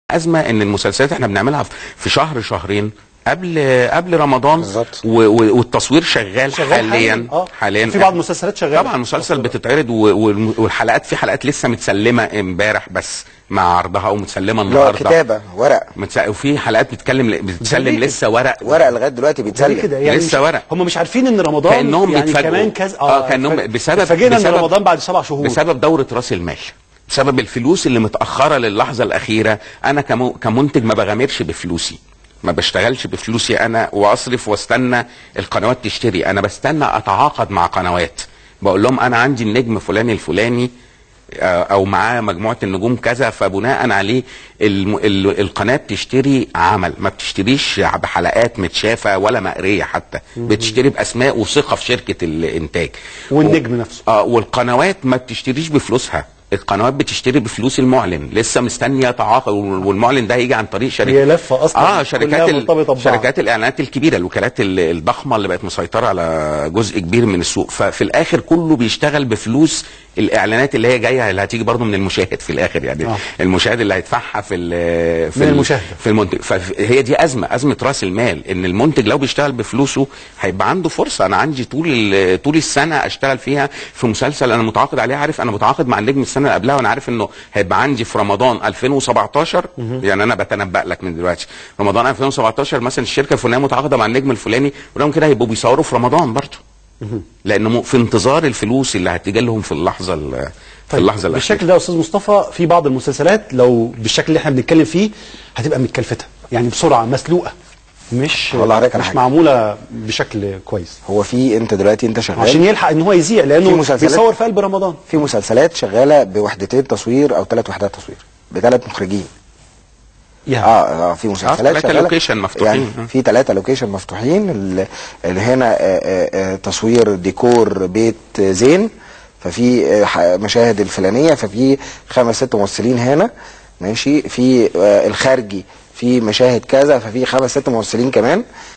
ازمه ان المسلسلات احنا بنعملها في شهر شهرين قبل قبل رمضان بالظبط. و- و- والتصوير شغال, شغال حاليا اه حاليا في بعض المسلسلات شغاله طبعا المسلسل بتتعرض و- والم- والحلقات في حلقات لسه متسلمه امبارح بس مع عرضها ومتسلمه اللي هو النهارده كتابه ورق متس- وفي حلقات بتتكلم بتتسلم ليه لسه ورق ورق لغايه دلوقتي ليه بيتسلم كده يعني لسه مش- ورق. هم مش عارفين ان رمضان كانهم يعني بيتفاجئوا كمان كذا اه كانهم اتفاج- بسبب اتفاجئنا ان بسبب- رمضان بعد سبع شهور بسبب دورة راس المال بسبب الفلوس اللي متأخرة للحظة الأخيرة أنا كمو- كمنتج ما بغامرش بفلوسي ما بشتغلش بفلوسي أنا وأصرف واستنى القنوات تشتري أنا بستنى أتعاقد مع قنوات بقول لهم أنا عندي النجم فلان الفلاني آه، او معاه مجموعه النجوم كذا فبناء عليه الم... ال... القناه بتشتري عمل ما بتشتريش بحلقات متشافه ولا مقريه حتى بتشتري باسماء وثقه في شركه الانتاج والنجم نفسه اه والقنوات ما بتشتريش بفلوسها القنوات بتشتري بفلوس المعلن لسه مستنيه تعاقد والمعلن ده هيجي عن طريق شركه هي لفة أصلاً اه كلها شركات مرتبطة ال... ببعض. شركات الاعلانات الكبيره الوكالات ال- الضخمه اللي بقت مسيطره على جزء كبير من السوق ففي الاخر كله بيشتغل بفلوس الاعلانات اللي هي جايه اللي هتيجي برضه من المشاهد في الاخر يعني آه. آه. المشاهد اللي هيدفعها في ال في من ال- المشاهد. في المنتج فهي دي ازمه ازمه راس المال ان المنتج لو بيشتغل بفلوسه هيبقى عنده فرصه انا عندي طول ال- طول السنه اشتغل فيها في مسلسل انا متعاقد عليه عارف انا متعاقد مع النجم السنه اللي قبلها وانا عارف انه هيبقى عندي في رمضان 2017 يعني انا بتنبأ لك من دلوقتي رمضان 2017 مثلا الشركه الفلانيه متعاقده مع النجم الفلاني ولهم كده هيبقوا بيصوروا في رمضان برضه لانه م- في انتظار الفلوس اللي هتيجي لهم في اللحظه ال- في اللحظه الاخيره بالشكل ده يا استاذ مصطفى في بعض المسلسلات لو بالشكل اللي احنا بنتكلم فيه هتبقى متكلفته يعني بسرعه مسلوقه مش والله عليك على مش حاجة. معموله بشكل كويس هو في انت دلوقتي انت شغال عشان يلحق ان هو يذيع في لانه مسلسلات- بيصور في قلب رمضان في مسلسلات شغاله بوحدتين تصوير او ثلاث وحدات تصوير بثلاث مخرجين يا اه اه في مسلسلات ثلاثة شغالة لوكيشن مفتوحين. يعني في ثلاثة لوكيشن مفتوحين ال- اللي هنا آه، آه، آه، تصوير ديكور بيت زين ففي آه، ح- مشاهد الفلانية ففي خمس ست ممثلين هنا ماشي في آه، الخارجي في مشاهد كذا ففي خمس ست ممثلين كمان